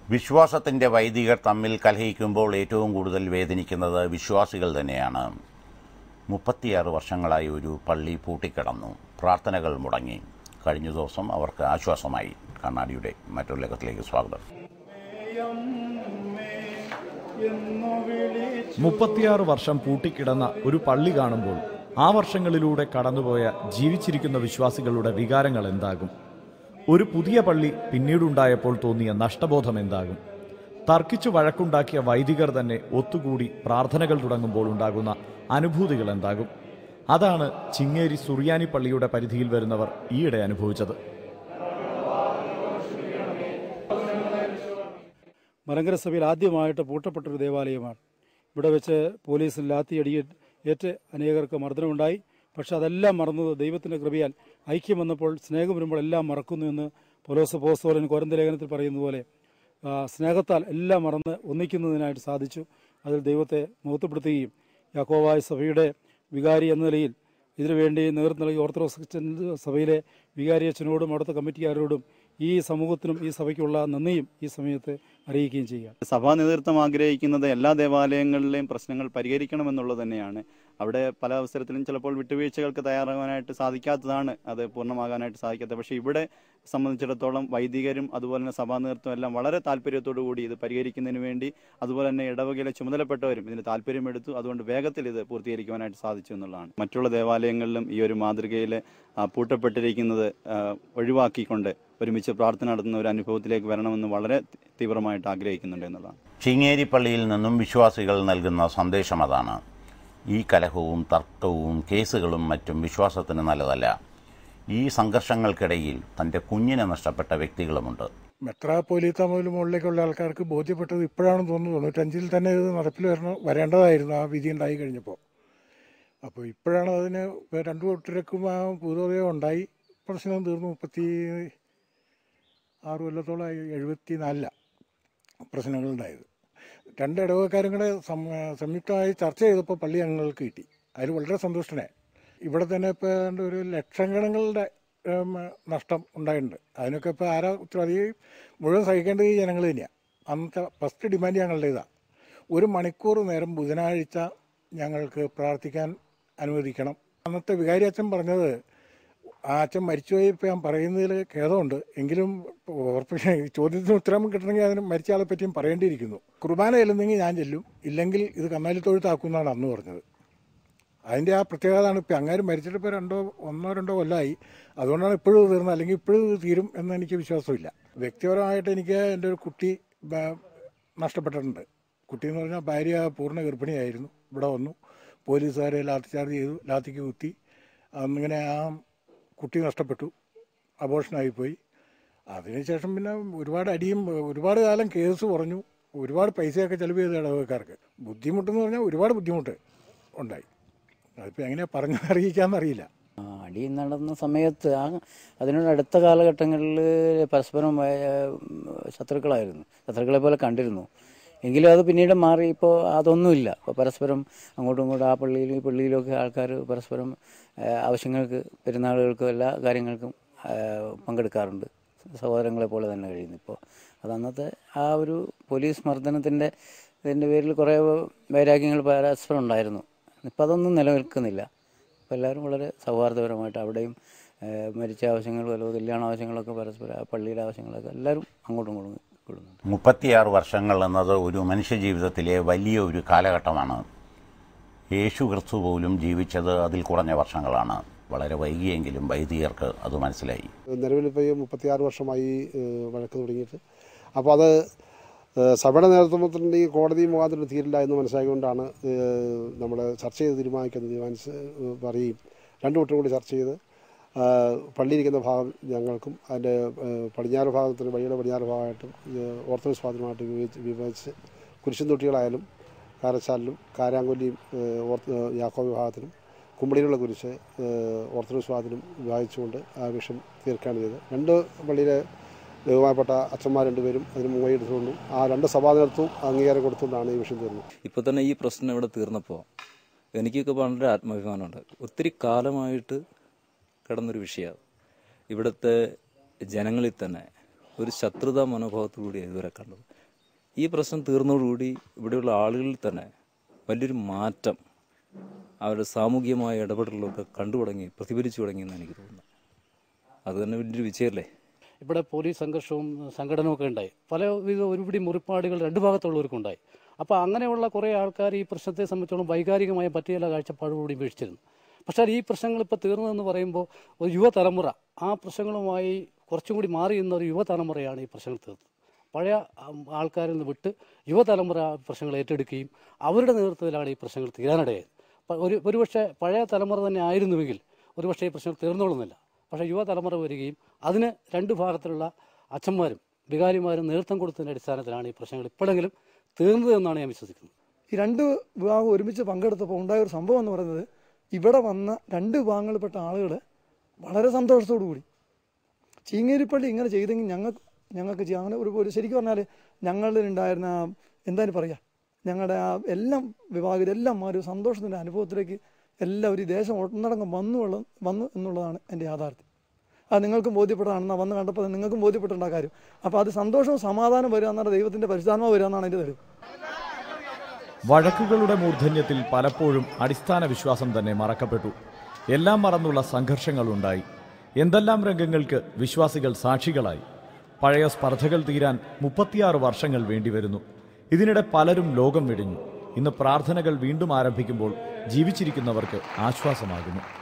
വിശ്വാസത്തിൻ്റെ വൈദികർ തമ്മിൽ കലഹിക്കുമ്പോൾ ഏറ്റവും കൂടുതൽ വേദനിക്കുന്നത് വിശ്വാസികൾ തന്നെയാണ് മുപ്പത്തിയാറ് വർഷങ്ങളായി ഒരു പള്ളി പൂട്ടിക്കിടന്നു പ്രാർത്ഥനകൾ മുടങ്ങി കഴിഞ്ഞ ദിവസം അവർക്ക് ആശ്വാസമായി കണ്ണാടിയുടെ മറ്റൊരു ലോകത്തിലേക്ക് സ്വാഗതം മുപ്പത്തിയാറ് വർഷം പൂട്ടിക്കിടന്ന ഒരു പള്ളി കാണുമ്പോൾ ആ വർഷങ്ങളിലൂടെ കടന്നുപോയ ജീവിച്ചിരിക്കുന്ന വിശ്വാസികളുടെ വികാരങ്ങൾ എന്താകും ഒരു പുതിയ പള്ളി പിന്നീടുണ്ടായപ്പോൾ തോന്നിയ നഷ്ടബോധം എന്താകും തർക്കിച്ചു വഴക്കുണ്ടാക്കിയ വൈദികർ തന്നെ ഒത്തുകൂടി പ്രാർത്ഥനകൾ തുടങ്ങുമ്പോൾ ഉണ്ടാകുന്ന അനുഭൂതികൾ എന്താകും അതാണ് ചിങ്ങേരി സുറിയാനി പള്ളിയുടെ പരിധിയിൽ വരുന്നവർ ഈയിടെ അനുഭവിച്ചത് മലങ്കര സഭയിൽ ആദ്യമായിട്ട് പൂട്ടപ്പെട്ടൊരു ദേവാലയമാണ് ഇവിടെ വെച്ച് പോലീസിൽ ലാത്തിയടി ഏറ്റ് അനേകർക്ക് മർദ്ദനമുണ്ടായി പക്ഷെ അതെല്ലാം മറന്നത് ദൈവത്തിൻ്റെ കൃപയാൽ ഐക്യം വന്നപ്പോൾ സ്നേഹം വരുമ്പോൾ എല്ലാം മറക്കുന്നു എന്ന് പൊലോസ് പോസ്തോലൻ കോരന്ത ലേഖനത്തിൽ പറയുന്ന പോലെ ആ, സ്നേഹത്താൽ എല്ലാം മറന്ന് ഒന്നിക്കുന്നതിനായിട്ട് സാധിച്ചു അതിൽ ദൈവത്തെ മുഖത്തപ്പെടുത്തുകയും യാക്കോവായ സഭയുടെ വികാരി എന്ന നിലയിൽ ഇതിനുവേണ്ടി നേതൃത്വം നൽകിയ ഓർത്തഡോക്സ് ക്രിസ്ത്യൻ സഭയിലെ വികാരി അച്ഛനോടും അവിടുത്തെ കമ്മിറ്റിക്കാരോടും ഈ സമൂഹത്തിനും ഈ സഭയ്ക്കുള്ള നന്ദിയും ഈ സമയത്ത് അറിയിക്കുകയും ചെയ്യുക സഭാ നേതൃത്വം ആഗ്രഹിക്കുന്നത് എല്ലാ ദേവാലയങ്ങളിലെയും പ്രശ്നങ്ങൾ പരിഹരിക്കണമെന്നുള്ളത് തന്നെയാണ് അവിടെ പല അവസരത്തിലും ചിലപ്പോൾ വിട്ടുവീഴ്ചകൾക്ക് തയ്യാറാകാനായിട്ട് സാധിക്കാത്തതാണ് അത് പൂർണ്ണമാകാനായിട്ട് സാധിക്കാത്തത് പക്ഷേ ഇവിടെ സംബന്ധിച്ചിടത്തോളം വൈദികരും അതുപോലെ തന്നെ സഭാ നേതൃത്വം എല്ലാം വളരെ താല്പര്യത്തോടു കൂടി ഇത് പരിഹരിക്കുന്നതിന് വേണ്ടി അതുപോലെ തന്നെ ഇടവകയിലെ ചുമതലപ്പെട്ടവരും ഇതിന് താല്പര്യമെടുത്തു അതുകൊണ്ട് വേഗത്തിൽ ഇത് പൂർത്തീകരിക്കുവാനായിട്ട് സാധിച്ചു എന്നുള്ളതാണ് മറ്റുള്ള ദേവാലയങ്ങളിലും ഈ ഒരു മാതൃകയിൽ ആ, പൂട്ടപ്പെട്ടിരിക്കുന്നത് ആ, ഒഴിവാക്കിക്കൊണ്ട് ഒരുമിച്ച് പ്രാർത്ഥന നടത്തുന്ന ഒരു അനുഭവത്തിലേക്ക് വരണമെന്ന് വളരെ തീവ്രമായിട്ട് ആഗ്രഹിക്കുന്നുണ്ട് എന്നുള്ളതാണ് ചിങ്ങേരി പള്ളിയിൽ നിന്നും വിശ്വാസികൾ നൽകുന്ന സന്ദേശം അതാണ് ഈ കലഹവും തർക്കവും കേസുകളും മറ്റും വിശ്വാസത്തിന് നല്ലതല്ല ഈ സംഘർഷങ്ങൾക്കിടയിൽ തൻ്റെ കുഞ്ഞിനെ നഷ്ടപ്പെട്ട വ്യക്തികളുമുണ്ട് മെത്രാപ്പോലീത്ത മുതൽ മുകളിലേക്കുള്ള ആൾക്കാർക്ക് ബോധ്യപ്പെട്ടത് ഇപ്പോഴാണെന്ന് തോന്നുന്നു തൊണ്ണൂറ്റഞ്ചിൽ തന്നെ ഇത് നടപ്പിൽ വരണം വരേണ്ടതായിരുന്നു ആ വിധി ഉണ്ടായി കഴിഞ്ഞപ്പോൾ അപ്പോൾ ഇപ്പോഴാണ് അതിന് ഇപ്പൊ രണ്ടു കൂട്ടർക്കും ആ ഭൂതോദയം ഉണ്ടായി പ്രശ്നം തീർന്നു മുപ്പത്തി ആറ് കൊല്ലത്തോളമായി എഴുപത്തി നാലിലാണ് പ്രശ്നങ്ങളുണ്ടായത് രണ്ട് ഇടവക്കാരും കൂടെ സം- സംയുക്തമായി ചർച്ച ചെയ്തപ്പോൾ പള്ളി അംഗങ്ങൾക്ക് കിട്ടി അതിൽ വളരെ സന്തുഷ്ടനായി ഇവിടെ തന്നെ ഇപ്പോൾ ഏതാണ്ട് ഒരു ലക്ഷക്കണങ്ങളുടെ ഉം, നഷ്ടം ഉണ്ടായിട്ടുണ്ട് അതിനൊക്കെ ഇപ്പോൾ ആരാ ഉത്തരവാദി മുഴുവൻ സഹിക്കേണ്ടത് ഈ ജനങ്ങൾ തന്നെയാണ് അന്നത്തെ ഫസ്റ്റ് ഡിമാൻഡ് ഞങ്ങളുടെ ഇതാണ് ഒരു മണിക്കൂർ നേരം ബുധനാഴ്ച ഞങ്ങൾക്ക് പ്രാർത്ഥിക്കാൻ അനുവദിക്കണം അന്നത്തെ വികാരി അച്ഛൻ പറഞ്ഞത് ആ അച്ഛൻ മരിച്ചുപോയി ഇപ്പോൾ ഞാൻ പറയുന്നതിൽ ഖേദമുണ്ട് എങ്കിലും ഉറപ്പിച്ച് ഈ ചോദ്യത്തിന് ഉത്തരം കിട്ടണമെങ്കിൽ അതിന് മരിച്ച ആളെ പറ്റിയും പറയേണ്ടിയിരിക്കുന്നു കുർബാന ചെല്ലുന്നെങ്കിൽ ഞാൻ ചെല്ലും ഇല്ലെങ്കിൽ ഇത് കന്നാലി തൊഴുത്താക്കുമെന്നാണ് അന്ന് പറഞ്ഞത് അതിൻ്റെ ആ പ്രത്യേകതയാണ് ഇപ്പം അങ്ങാരും മരിച്ചിട്ട് ഇപ്പോൾ രണ്ടോ ഒന്നോ രണ്ടോ കൊല്ലമായി അതുകൊണ്ടാണ് ഇപ്പോഴും ഇത് തീർന്നത് അല്ലെങ്കിൽ ഇപ്പോഴും ഇത് തീരും എന്ന് എനിക്ക് വിശ്വാസമില്ല വ്യക്തിപരമായിട്ട് എനിക്ക് എൻ്റെ ഒരു കുട്ടി ബ- നഷ്ടപ്പെട്ടിട്ടുണ്ട് കുട്ടി എന്ന് പറഞ്ഞാൽ ഭാര്യ പൂർണ്ണ ഗർഭിണിയായിരുന്നു ഇവിടെ വന്നു പോലീസുകാരെ ലാത്തി ചാർജ് ചെയ്തു ലാത്തിക്ക് കുത്തി അന്നിങ്ങനെ ആ കുട്ടി നഷ്ടപ്പെട്ടു അബോഷനായി പോയി അതിനുശേഷം പിന്നെ ഒരുപാട് അടിയും ഒരുപാട് കാലം കേസ് പറഞ്ഞു ഒരുപാട് പൈസയൊക്കെ ചെലവ് ചെയ്ത് ഇടവക്കാർക്ക് ബുദ്ധിമുട്ടെന്ന് പറഞ്ഞാൽ ഒരുപാട് ബുദ്ധിമുട്ട് ഉണ്ടായി അതിപ്പോൾ എങ്ങനെയാണ് പറഞ്ഞു അറിയിക്കാമെന്നറിയില്ല ആ, അടി നടന്ന സമയത്ത് ആ അതിനോട് അടുത്ത കാലഘട്ടങ്ങളിൽ പരസ്പരം ഏ, ശത്രുക്കളായിരുന്നു ശത്രുക്കളെ പോലെ കണ്ടിരുന്നു എങ്കിലും അത് പിന്നീട് മാറി ഇപ്പോൾ അതൊന്നുമില്ല ഇപ്പോൾ പരസ്പരം അങ്ങോട്ടും ഇങ്ങോട്ടും ആ പള്ളിയിലും ഈ പള്ളിയിലൊക്കെ ആൾക്കാർ പരസ്പരം ഏ, ആവശ്യങ്ങൾക്ക് പെരുന്നാളുകൾക്കും എല്ലാ കാര്യങ്ങൾക്കും ഏ, പങ്കെടുക്കാറുണ്ട് സഹോദരങ്ങളെ പോലെ തന്നെ കഴിയുന്നു ഇപ്പോൾ അത് അന്നത്തെ ആ ഒരു പോലീസ് മർദ്ദനത്തിൻ്റെ ഇതിൻ്റെ പേരിൽ കുറേ വൈരാഗ്യങ്ങൾ പരസ്പരം ഉണ്ടായിരുന്നു ഇപ്പം അതൊന്നും നിലനിൽക്കുന്നില്ല അപ്പോൾ എല്ലാവരും വളരെ സൗഹാർദ്ദപരമായിട്ട് അവിടെയും ഏഹ്, മരിച്ച ആവശ്യങ്ങളും അല്ലെങ്കിൽ കല്യാണ ആവശ്യങ്ങളൊക്കെ പരസ്പരം ആ പള്ളിയുടെ ആവശ്യങ്ങളൊക്കെ എല്ലാവരും അങ്ങോട്ടും ഇങ്ങോട്ടും കൊള്ളുന്നുണ്ട് മുപ്പത്തിയാറ് വർഷങ്ങൾ എന്നത് ഒരു മനുഷ്യജീവിതത്തിലെ വലിയ ഒരു കാലഘട്ടമാണ് യേശു ക്രിസ്തു പോലും ജീവിച്ചത് അതിൽ കുറഞ്ഞ വർഷങ്ങളാണ് വളരെ വൈകിയെങ്കിലും വൈദികർക്ക് അത് മനസ്സിലായി നിലവിലിപ്പോൾ ഈ മുപ്പത്തിയാറ് വർഷമായി ഏഹ്, വഴക്ക് തുടങ്ങിയിട്ട് അപ്പോൾ അത് ഏഹ്, സഭയുടെ നേതൃത്വത്തിൻ്റെ ഈ കോടതി മുഖാന്തരം തീരില്ല എന്ന് മനസ്സിലാക്കിക്കൊണ്ടാണ് നമ്മൾ ചർച്ച ചെയ്ത് തീരുമാനിക്കുന്നത് തീരുമാനിച്ച് ഏഹ്, പറയുകയും രണ്ടു കൂട്ടരും കൂടി ചർച്ച ചെയ്ത് ഏഹ്, പള്ളിയിരിക്കുന്ന ഭാഗം ഞങ്ങൾക്കും അതിൻ്റെ ഏഹ്, പടിഞ്ഞാറ് ഭാഗത്തിന് വഴിയുടെ പടിഞ്ഞാറ് ഭാഗമായിട്ടും ഏഹ്, ഓർത്തഡോക്സ് ഭാഗത്തുമായിട്ട് വിഭജിച്ച് വിഭജിച്ച് കുരിശുംതൊട്ടികളായാലും കാരച്ചാലിലും കാരാങ്കൊല്ലിയും ഏഹ്, ഓർത്ത് ഏഹ്, യാക്കോ വിഭാഗത്തിനും കുമ്പളിയിലുള്ള കുരിശ് ഏഹ്, ഓർത്തഡോക്സ് വിഭാഗത്തിനും വിഭാഗിച്ചുകൊണ്ട് ആ വിഷയം തീർക്കുകയാണ് ചെയ്തത് രണ്ട് പള്ളിയിലെ ബഹുമാനപ്പെട്ട അച്ഛന്മാർ രണ്ടുപേരും അതിന് മുൻകൈ എടുത്തുകൊണ്ടും ആ രണ്ട് സഭാ നേതൃത്വവും അംഗീകാരം കൊടുത്തുകൊണ്ടാണ് ഈ വിഷയം തീർന്നത് ഇപ്പോൾ തന്നെ ഈ പ്രശ്നം ഇവിടെ തീർന്നപ്പോൾ എനിക്കൊക്കെ വളരെ ആത്മാഭിമാനമുണ്ട് ഒത്തിരി കാലമായിട്ട് കിടന്നൊരു വിഷയമാണ് ഇവിടുത്തെ ജനങ്ങളിൽ തന്നെ ഒരു ശത്രുതാ മനോഭാവത്തോടുകൂടി ഇതുവരെ കണ്ടത് ഈ പ്രശ്നം തീർന്നതോടുകൂടി ഇവിടെയുള്ള ആളുകളിൽ തന്നെ വലിയൊരു മാറ്റം അവരുടെ സാമൂഹികമായ ഇടപെടലുകളൊക്കെ കണ്ടു തുടങ്ങി പ്രതിഫലിച്ചു തുടങ്ങിയെന്ന് എനിക്ക് തോന്നുന്നു അത് തന്നെ വലിയൊരു വിജയമല്ലേ ഇവിടെ പോലീസ് സംഘർഷവും സംഘടനവും ഒക്കെ ഉണ്ടായി പല വിധ ഒരുപിടി മുറിപ്പാടുകൾ രണ്ട് ഭാഗത്തുള്ളവർക്കുണ്ടായി അപ്പോൾ അങ്ങനെയുള്ള കുറേ ആൾക്കാർ ഈ പ്രശ്നത്തെ സംബന്ധിച്ചോളം വൈകാരികമായ പറ്റിയ ചില കാഴ്ചപ്പാടുകൂടി വീഴ്ചിരുന്നു പക്ഷേ ഈ പ്രശ്നങ്ങൾ ഇപ്പോൾ തീർന്നതെന്ന് പറയുമ്പോൾ ഒരു യുവതലമുറ ആ പ്രശ്നങ്ങളുമായി കുറച്ചും കൂടി മാറി നിന്ന ഒരു യുവതലമുറയാണ് ഈ പ്രശ്നങ്ങൾ തീർത്തത് പഴയ ആം, ആൾക്കാരിൽ നിന്ന് വിട്ട് യുവതലമുറ ആ പ്രശ്നങ്ങൾ ഏറ്റെടുക്കുകയും അവരുടെ നേതൃത്വത്തിലാണ് ഈ പ്രശ്നങ്ങൾ തീരാനിടയായത് പ- ഒരു ഒരുപക്ഷെ പഴയ തലമുറ തന്നെ ആയിരുന്നുവെങ്കിൽ ഒരുപക്ഷെ ഈ പ്രശ്നങ്ങൾ തീർന്നോളുന്നില്ല പക്ഷേ യുവതലമുറ വരികയും അതിന് രണ്ട് ഭാഗത്തിലുള്ള അച്ഛന്മാരും വികാരിമാരും നേതൃത്വം കൊടുത്തതിൻ്റെ അടിസ്ഥാനത്തിലാണ് ഈ പ്രശ്നങ്ങൾ ഇപ്പോഴെങ്കിലും തീർന്നത് എന്നാണ് ഞാൻ വിശ്വസിക്കുന്നത് ഈ രണ്ട് വിഭാഗം ഒരുമിച്ച് പങ്കെടുത്തപ്പോൾ ഉണ്ടായ ഒരു സംഭവം എന്ന് പറയുന്നത് ഇവിടെ വന്ന രണ്ട് വിഭാഗങ്ങളിൽപ്പെട്ട ആളുകൾ വളരെ സന്തോഷത്തോടു കൂടി ചീങ്ങേരിപ്പള്ളി ഇങ്ങനെ ചെയ്തെങ്കിൽ ഞങ്ങൾക്ക് ഞങ്ങൾക്ക് ചെയ്യാം അങ്ങനെ ഒരു ഒരു ശരിക്കും പറഞ്ഞാൽ ഞങ്ങളിലുണ്ടായിരുന്ന ആ എന്തായാലും പറയാം ഞങ്ങളുടെ ആ എല്ലാം വിഭാഗം എല്ലാം ആ ഒരു സന്തോഷത്തിൻ്റെ അനുഭവത്തിലേക്ക് എല്ലാവരും ഈ ദേശം ഒന്നടങ്കം വന്നു ഉള്ള വന്നു എന്നുള്ളതാണ് എൻ്റെ യാഥാർത്ഥ്യം അത് നിങ്ങൾക്കും ബോധ്യപ്പെട്ടതാണെന്നാ വന്ന് കണ്ടപ്പോൾ നിങ്ങൾക്കും ബോധ്യപ്പെട്ടുണ്ട കാര്യം അപ്പോൾ അത് സന്തോഷവും സമാധാനം വരിക എന്നാണ് ദൈവത്തിൻ്റെ പരിശുദ്ധാത്മ വരിക എന്നാണ് എൻ്റെ തെളിവ് വഴക്കുകളുടെ മൂർധന്യത്തിൽ പലപ്പോഴും അടിസ്ഥാന വിശ്വാസം തന്നെ മറക്കപ്പെട്ടു എല്ലാം മറന്നുള്ള സംഘർഷങ്ങളുണ്ടായി എന്തെല്ലാം രംഗങ്ങൾക്ക് വിശ്വാസികൾ സാക്ഷികളായി പഴയ സ്പർദ്ധകൾ തീരാൻ മുപ്പത്തിയാറ് വർഷങ്ങൾ വേണ്ടിവരുന്നു ഇതിനിടെ പലരും ലോകം വെടിഞ്ഞു ഇന്ന് പ്രാർത്ഥനകൾ വീണ്ടും ആരംഭിക്കുമ്പോൾ ജീവിച്ചിരിക്കുന്നവർക്ക് ആശ്വാസമാകുന്നു